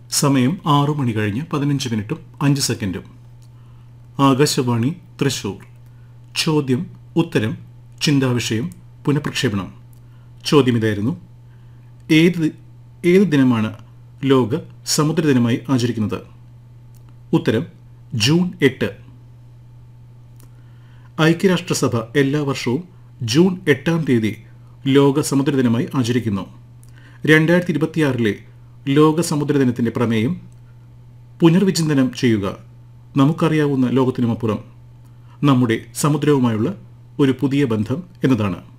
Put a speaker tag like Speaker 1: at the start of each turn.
Speaker 1: സമയം ആറു മണി കഴിഞ്ഞ് പതിനഞ്ച് മിനിറ്റും അഞ്ച് സെക്കൻഡും ആകാശവാണി തൃശൂർ ചോദ്യം ഉത്തരം ചിന്താവിഷയം പുനഃപ്രക്ഷേപണം ചോദ്യം ഇതായിരുന്നു ഏത് ദി- ഏത് ദിനമാണ് ലോക സമുദ്ര ദിനമായി ആചരിക്കുന്നത് ഉത്തരം ജൂൺ എട്ട് ഐക്യരാഷ്ട്രസഭ എല്ലാ വർഷവും ജൂൺ എട്ടാം തീയതി ലോക സമുദ്ര ദിനമായി ആചരിക്കുന്നു രണ്ടായിരത്തി ഇരുപത്തിയാറിലെ ലോക സമുദ്ര ദിനത്തിന്റെ പ്രമേയം പുനർവിചിന്തനം ചെയ്യുക നമുക്കറിയാവുന്ന ലോകത്തിനുമപ്പുറം നമ്മുടെ സമുദ്രവുമായുള്ള ഒരു പുതിയ ബന്ധം എന്നതാണ്